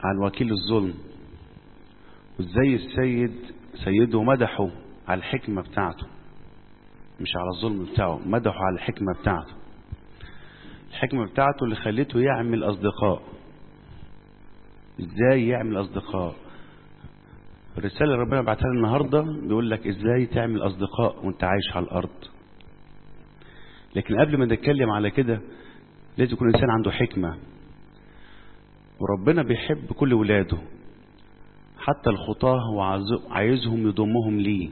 عن وكيل الظلم وازاي السيد سيده مدحه على الحكمة بتاعته مش على الظلم بتاعه مدحه على الحكمة بتاعته الحكمة بتاعته اللي خلته يعمل أصدقاء ازاي يعمل أصدقاء الرسالة اللي ربنا بعتها لنا النهاردة بيقول لك ازاي تعمل أصدقاء وانت عايش على الأرض لكن قبل ما نتكلم على كده لازم يكون الإنسان عنده حكمة وربنا بيحب كل ولاده حتى الخطاه وعايزهم يضمهم ليه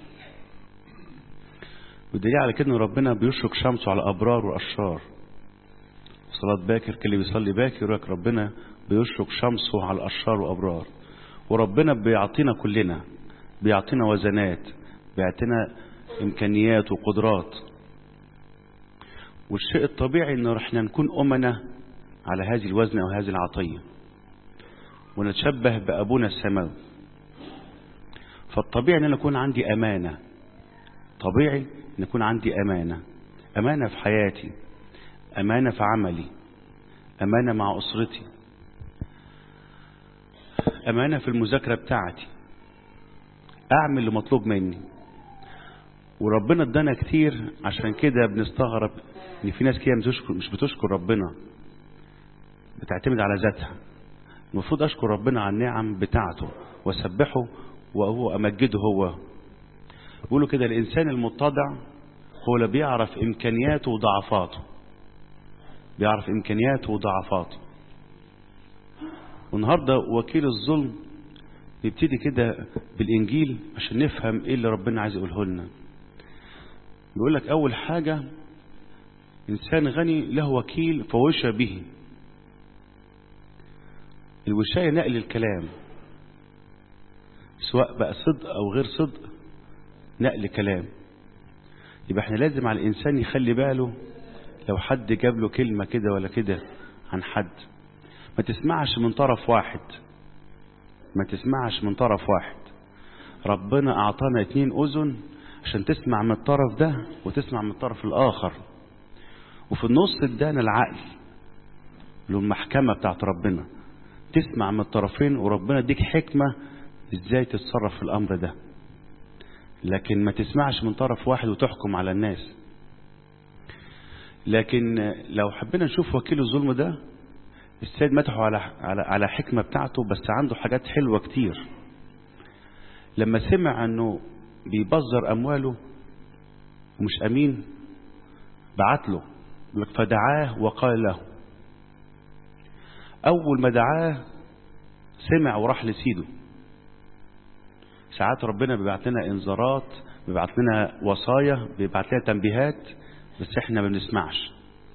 والدليل على كده ان ربنا بيشرق شمسه على ابرار واشرار صلاة باكر كل اللي بيصلي باكر يقول لك ربنا بيشرق شمسه على الاشرار وابرار وربنا بيعطينا كلنا بيعطينا وزنات بيعطينا امكانيات وقدرات والشيء الطبيعي ان احنا نكون امنا على هذه الوزن او هذه العطيه ونتشبه بأبونا السماوي فالطبيعي أن أنا يكون عندي أمانة طبيعي أن يكون عندي أمانة أمانة في حياتي أمانة في عملي أمانة مع أسرتي أمانة في المذاكرة بتاعتي أعمل اللي مطلوب مني وربنا ادانا كتير عشان كده بنستغرب ان في ناس كده مش بتشكر ربنا بتعتمد على ذاتها المفروض أشكر ربنا على النعم بتاعته وأسبحه وهو أمجده هو بيقولوا كده الإنسان المتضع هو اللي بيعرف إمكانياته وضعفاته بيعرف إمكانياته وضعفاته والنهاردة وكيل الظلم بيبتدي كده بالإنجيل عشان نفهم إيه اللي ربنا عايز يقوله لنا بيقول لك أول حاجة إنسان غني له وكيل فوشى به الوشاية نقل الكلام سواء بقى صدق أو غير صدق نقل كلام يبقى احنا لازم على الإنسان يخلي باله لو حد جاب له كلمة كده ولا كده عن حد ما تسمعش من طرف واحد ما تسمعش من طرف واحد ربنا أعطانا اتنين أذن عشان تسمع من الطرف ده وتسمع من الطرف الآخر وفي النص ادانا العقل له المحكمة بتاعت ربنا تسمع من الطرفين وربنا يديك حكمة ازاي تتصرف في الامر ده لكن ما تسمعش من طرف واحد وتحكم على الناس لكن لو حبينا نشوف وكيل الظلم ده السيد مدحه على على على حكمة بتاعته بس عنده حاجات حلوة كتير لما سمع انه بيبذر امواله ومش امين بعت له فدعاه وقال له أول ما دعاه سمع وراح لسيده ساعات ربنا بيبعت لنا إنذارات بيبعت لنا وصايا بيبعت لنا تنبيهات بس احنا ما بنسمعش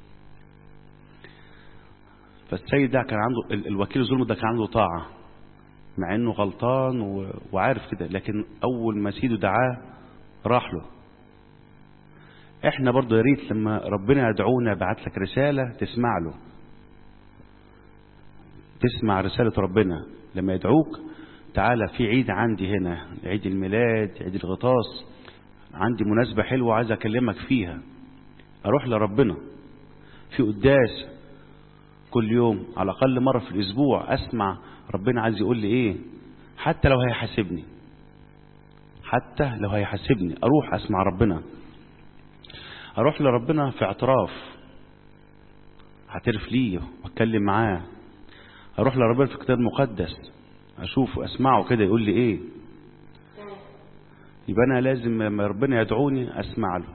فالسيد ده كان عنده الوكيل الظلم ده كان عنده طاعة مع انه غلطان و... وعارف كده لكن اول ما سيده دعاه راح له احنا برضه يا ريت لما ربنا يدعونا بعت لك رسالة تسمع له تسمع رسالة ربنا لما يدعوك تعالى في عيد عندي هنا عيد الميلاد عيد الغطاس عندي مناسبة حلوة عايز أكلمك فيها أروح لربنا في قداس كل يوم على الأقل مرة في الأسبوع أسمع ربنا عايز يقول لي إيه حتى لو هيحاسبني حتى لو هيحاسبني أروح أسمع ربنا أروح لربنا في اعتراف هعترف ليه وأتكلم معاه اروح لربنا في الكتاب المقدس اشوفه اسمعه كده يقول لي ايه يبقى انا لازم لما ربنا يدعوني اسمع له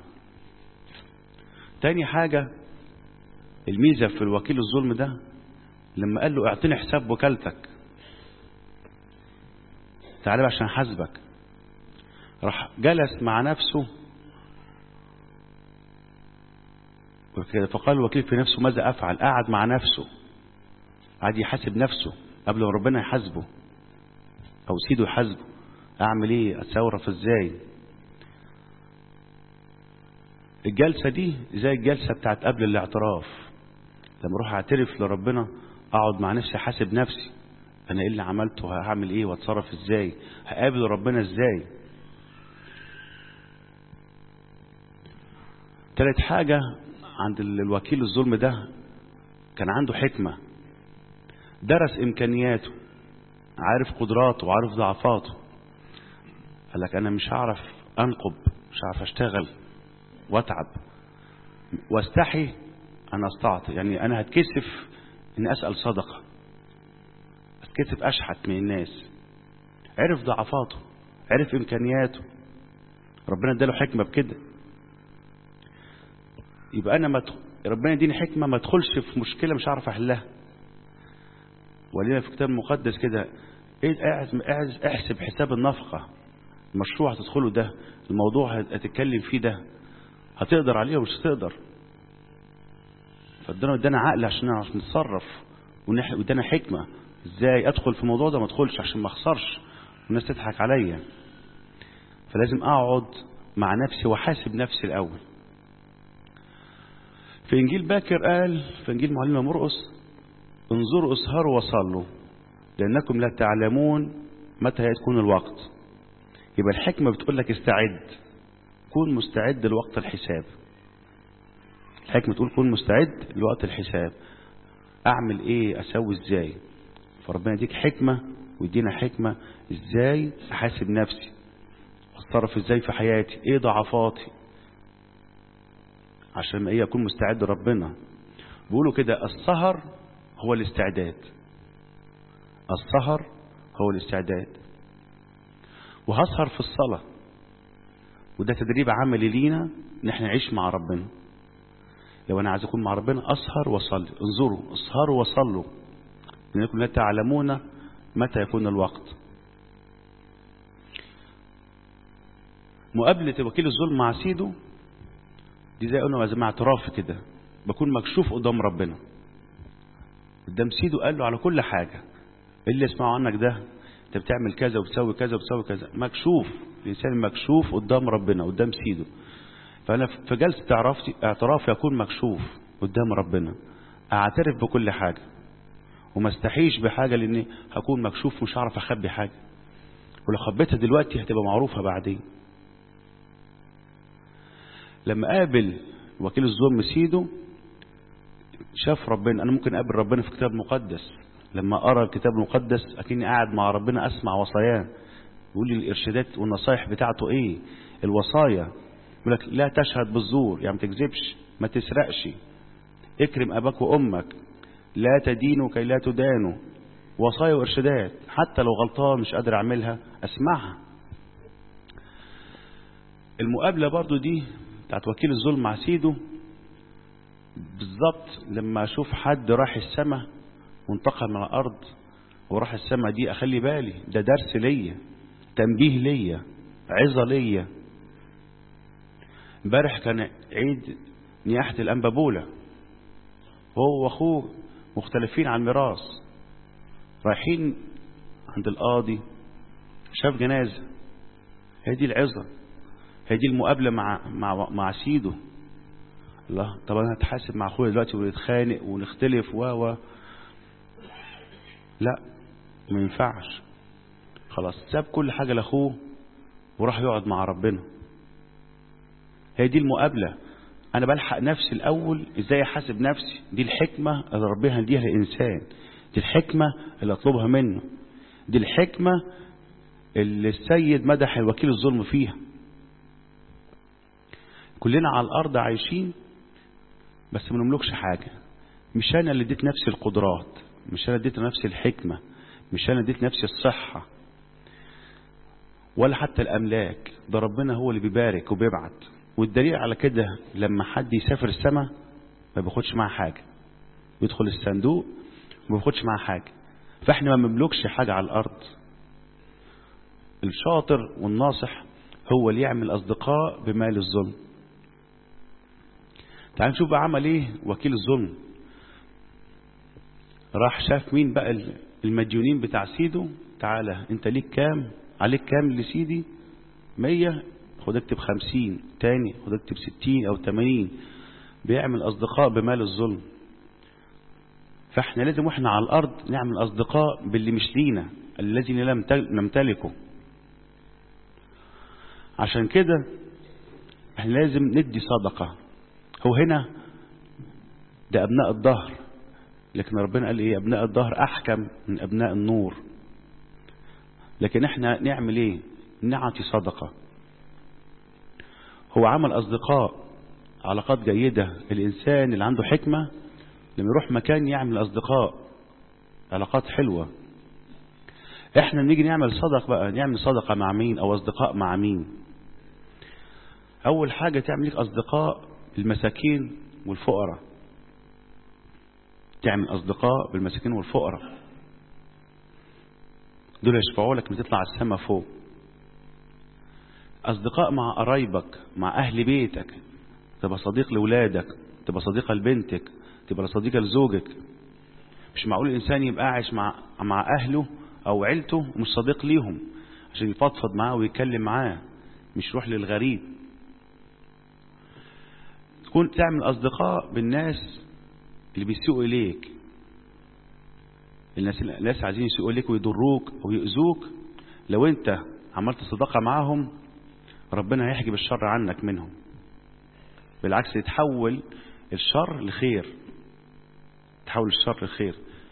تاني حاجة الميزة في الوكيل الظلم ده لما قال له اعطيني حساب وكالتك تعالى عشان حاسبك راح جلس مع نفسه فقال الوكيل في نفسه ماذا افعل قعد مع نفسه قعد يحاسب نفسه قبل ما ربنا يحاسبه او سيده يحاسبه اعمل ايه اتصرف ازاي الجلسة دي زي الجلسة بتاعت قبل الاعتراف لما اروح اعترف لربنا اقعد مع نفسي احاسب نفسي انا ايه اللي عملته هعمل ايه واتصرف ازاي هقابل ربنا ازاي تالت حاجة عند الوكيل الظلم ده كان عنده حكمة درس إمكانياته عارف قدراته وعارف ضعفاته قال لك انا مش هعرف انقب مش هعرف اشتغل واتعب واستحي ان استعطي يعني انا هتكسف اني اسال صدقه هتكسف اشحت من الناس عرف ضعفاته عرف امكانياته ربنا اداله حكمه بكده يبقى انا ما مت... ربنا يديني حكمه ما ادخلش في مشكله مش هعرف احلها ولينا في الكتاب المقدس كده احسب حساب النفقه المشروع هتدخله ده الموضوع هتتكلم فيه ده هتقدر عليه ومش هتقدر فادانا ادانا عقل عشان نعرف نتصرف وادانا حكمه ازاي ادخل في الموضوع ده ما ادخلش عشان ما اخسرش والناس تضحك عليا فلازم اقعد مع نفسي واحاسب نفسي الاول في انجيل باكر قال في انجيل معلم مرقس انظروا اسهروا وصلوا لانكم لا تعلمون متى يكون الوقت يبقى الحكمه بتقول لك استعد كون مستعد لوقت الحساب الحكمه تقول كون مستعد لوقت الحساب اعمل ايه اسوي ازاي فربنا يديك حكمه ويدينا حكمه ازاي احاسب نفسي اتصرف ازاي في حياتي ايه ضعفاتي عشان ايه اكون مستعد لربنا بيقولوا كده السهر هو الاستعداد السهر هو الاستعداد وهسهر في الصلاة وده تدريب عملي لينا ان احنا نعيش مع ربنا لو انا عايز اكون مع ربنا اسهر واصلي انظروا اسهروا وصلوا لانكم لا تعلمون متى يكون الوقت مقابلة وكيل الظلم مع سيده دي زي قلنا زي اعتراف كده بكون مكشوف قدام ربنا قدام سيده قال له على كل حاجة اللي يسمعوا عنك ده انت بتعمل كذا وبتسوي كذا وبتسوي كذا مكشوف الانسان مكشوف قدام ربنا قدام سيده فانا في جلسه اعتراف اعتراف يكون مكشوف قدام ربنا اعترف بكل حاجه وما استحيش بحاجه لاني هكون مكشوف مش هعرف اخبي حاجه ولو خبيتها دلوقتي هتبقى معروفه بعدين لما قابل وكيل الظلم سيده شاف ربنا انا ممكن اقابل ربنا في كتاب مقدس لما ارى الكتاب المقدس اكني قاعد مع ربنا اسمع وصاياه يقول لي الارشادات والنصايح بتاعته ايه الوصايا يقول لك لا تشهد بالزور يعني ما تكذبش ما تسرقش اكرم اباك وامك لا تدينوا كي لا تدانوا وصايا وارشادات حتى لو غلطان مش قادر اعملها اسمعها المقابله برضو دي بتاعت وكيل الظلم مع سيده بالظبط لما اشوف حد راح السماء وانتقل من الارض وراح السماء دي اخلي بالي ده درس ليا تنبيه ليا عظه ليا امبارح كان عيد نياحة الأنبابولة هو وأخوه مختلفين عن الميراث رايحين عند القاضي شاف جنازة هي دي العظة هي دي المقابلة مع مع مع سيده الله طب انا هتحاسب مع اخويا دلوقتي ونتخانق ونختلف و و لا ما ينفعش خلاص ساب كل حاجة لاخوه وراح يقعد مع ربنا هي دي المقابلة انا بلحق نفسي الاول ازاي احاسب نفسي دي الحكمة اللي ربنا هديها للانسان دي الحكمة اللي اطلبها منه دي الحكمة اللي السيد مدح الوكيل الظلم فيها كلنا على الارض عايشين بس ما نملكش حاجة مش انا اللي اديت نفسي القدرات مش انا اديت نفسي الحكمة مش انا اديت نفسي الصحة ولا حتى الاملاك ده ربنا هو اللي بيبارك وبيبعت والدليل على كده لما حد يسافر السماء ما بياخدش معاه حاجة يدخل الصندوق وما بياخدش معاه حاجة فاحنا ما نملكش حاجة على الارض الشاطر والناصح هو اللي يعمل اصدقاء بمال الظلم تعال نشوف بقى عمل ايه وكيل الظلم راح شاف مين بقى المديونين بتاع سيده تعالى انت ليك كام عليك كام لسيدي مية خد اكتب خمسين تاني خد اكتب ستين او تمانين بيعمل اصدقاء بمال الظلم فاحنا لازم واحنا على الارض نعمل اصدقاء باللي مش لينا الذي لم نمتلكه عشان كده احنا لازم ندي صدقة هو هنا ده ابناء الظهر لكن ربنا قال ايه ابناء الظهر احكم من ابناء النور لكن احنا نعمل ايه نعطي صدقة هو عمل اصدقاء علاقات جيدة الانسان اللي عنده حكمة لما يروح مكان يعمل اصدقاء علاقات حلوة احنا نيجي نعمل صدق بقى نعمل صدقة مع مين او اصدقاء مع مين اول حاجة تعمل لك اصدقاء المساكين والفقراء تعمل اصدقاء بالمساكين والفقراء دول يشفعوا لك ان تطلع السما فوق اصدقاء مع قرايبك مع اهل بيتك تبقى صديق لاولادك تبقى صديقه لبنتك تبقى صديقه لزوجك مش معقول الانسان يبقى عايش مع مع اهله او عيلته ومش صديق ليهم عشان يفضفض معاه ويتكلم معاه مش يروح للغريب تكون تعمل اصدقاء بالناس اللي بيسيئوا اليك الناس الناس عايزين يسيئوا اليك ويضروك ويؤذوك لو انت عملت صداقه معاهم ربنا هيحجب الشر عنك منهم بالعكس يتحول الشر لخير تحول الشر لخير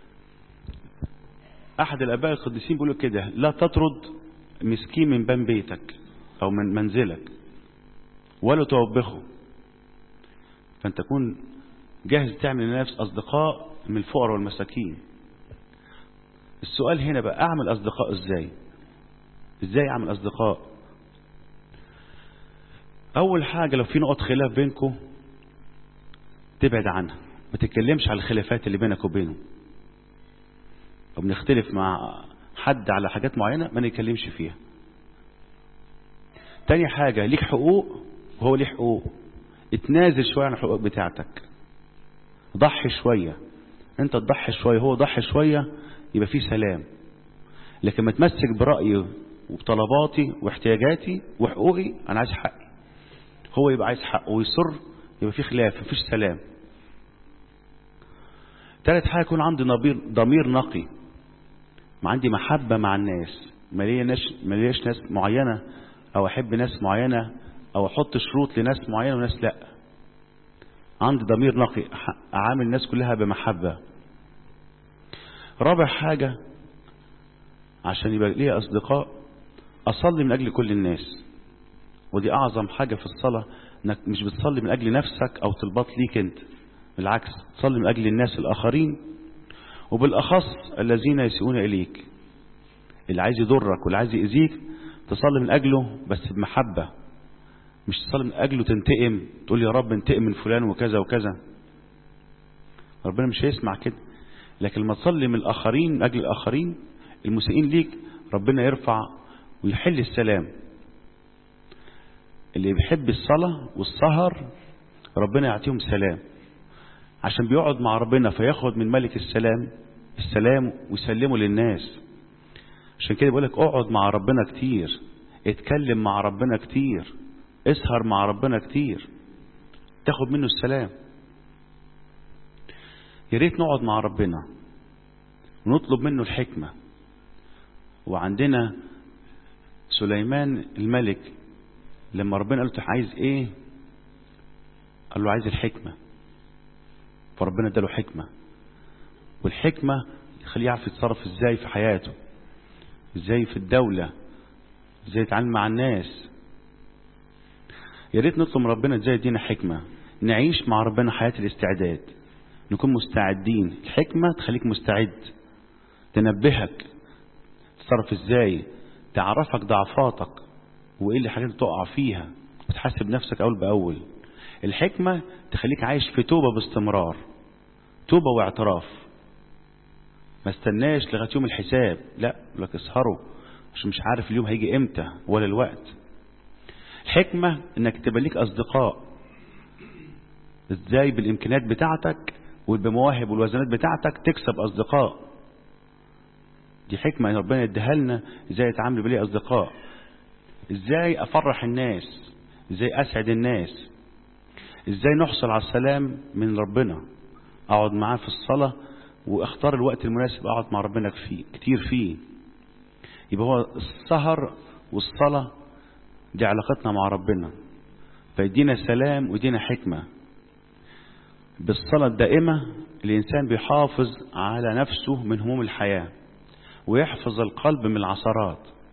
احد الاباء القديسين بيقولوا كده لا تطرد مسكين من باب بيتك او من منزلك ولا توبخه فانت تكون جاهز تعمل لنفس اصدقاء من الفقراء والمساكين السؤال هنا بقى اعمل اصدقاء ازاي ازاي اعمل اصدقاء اول حاجة لو في نقط خلاف بينكم تبعد عنها ما تتكلمش على الخلافات اللي بينك وبينه او بنختلف مع حد على حاجات معينة ما نتكلمش فيها تاني حاجة ليك حقوق وهو ليه حقوق اتنازل شوية عن الحقوق بتاعتك ضحي شوية انت تضحي شوية هو ضحي شوية يبقى في سلام لكن ما تمسك برأيي وبطلباتي واحتياجاتي وحقوقي انا عايز حقي هو يبقى عايز حقه ويصر يبقى في خلاف مفيش سلام ثالث حاجة يكون عندي ضمير ضمير نقي ما عندي محبة مع الناس ما ليش ما ليش ناس معينة أو أحب ناس معينة أو أحط شروط لناس معينة وناس لأ عندي ضمير نقي أعامل الناس كلها بمحبة رابع حاجة عشان يبقى لي أصدقاء أصلي من أجل كل الناس ودي أعظم حاجة في الصلاة إنك مش بتصلي من أجل نفسك أو طلبات ليك أنت بالعكس تصلي من أجل الناس الآخرين وبالأخص الذين يسيئون إليك اللي عايز يضرك واللي عايز يأذيك تصلي من أجله بس بمحبة مش تصلي من أجله تنتقم تقول يا رب انتقم من فلان وكذا وكذا ربنا مش هيسمع كده لكن لما تصلي من الآخرين من أجل الآخرين المسيئين ليك ربنا يرفع ويحل السلام اللي بيحب الصلاة والسهر ربنا يعطيهم سلام عشان بيقعد مع ربنا فياخد من ملك السلام السلام ويسلمه للناس عشان كده بقولك اقعد مع ربنا كتير اتكلم مع ربنا كتير اسهر مع ربنا كتير تاخد منه السلام يا ريت نقعد مع ربنا ونطلب منه الحكمة وعندنا سليمان الملك لما ربنا قال له عايز ايه قال له عايز الحكمة فربنا اداله حكمة والحكمة يخليه يعرف يتصرف ازاي في حياته ازاي في الدولة ازاي يتعامل مع الناس يا ريت نطلب من ربنا ازاي يدينا حكمة نعيش مع ربنا حياة الاستعداد نكون مستعدين الحكمة تخليك مستعد تنبهك تتصرف ازاي تعرفك ضعفاتك وايه اللي حاجات تقع فيها وتحاسب نفسك اول باول الحكمة تخليك عايش في توبة باستمرار توبة واعتراف ما استناش لغاية يوم الحساب لا لك اسهروا عشان مش عارف اليوم هيجي امتى ولا الوقت الحكمة انك تبقى ليك اصدقاء ازاي بالامكانيات بتاعتك وبمواهب والوزنات بتاعتك تكسب اصدقاء دي حكمة ان ربنا يديها لنا ازاي اتعامل بلي اصدقاء ازاي افرح الناس ازاي اسعد الناس ازاي نحصل على السلام من ربنا اقعد معاه في الصلاة واختار الوقت المناسب اقعد مع ربنا فيه كتير فيه يبقى هو السهر والصلاة دي علاقتنا مع ربنا فيدينا سلام ويدينا حكمة بالصلاة الدائمة الإنسان بيحافظ على نفسه من هموم الحياة ويحفظ القلب من العثرات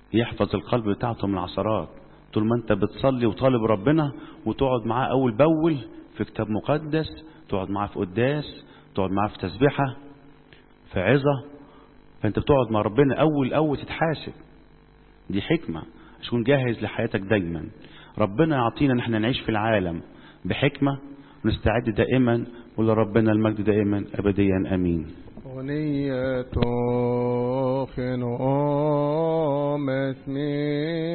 يحفظ القلب بتاعته من العثرات طول ما انت بتصلي وطالب ربنا وتقعد معاه اول باول في كتاب مقدس تقعد معاه في قداس تقعد معاه في تسبيحه في عظه فانت بتقعد مع ربنا اول اول تتحاسب دي حكمه عشان جاهز لحياتك دايما ربنا يعطينا ان احنا نعيش في العالم بحكمه ونستعد دائما ولربنا المجد دائما ابديا امين ونية خنوم اسمي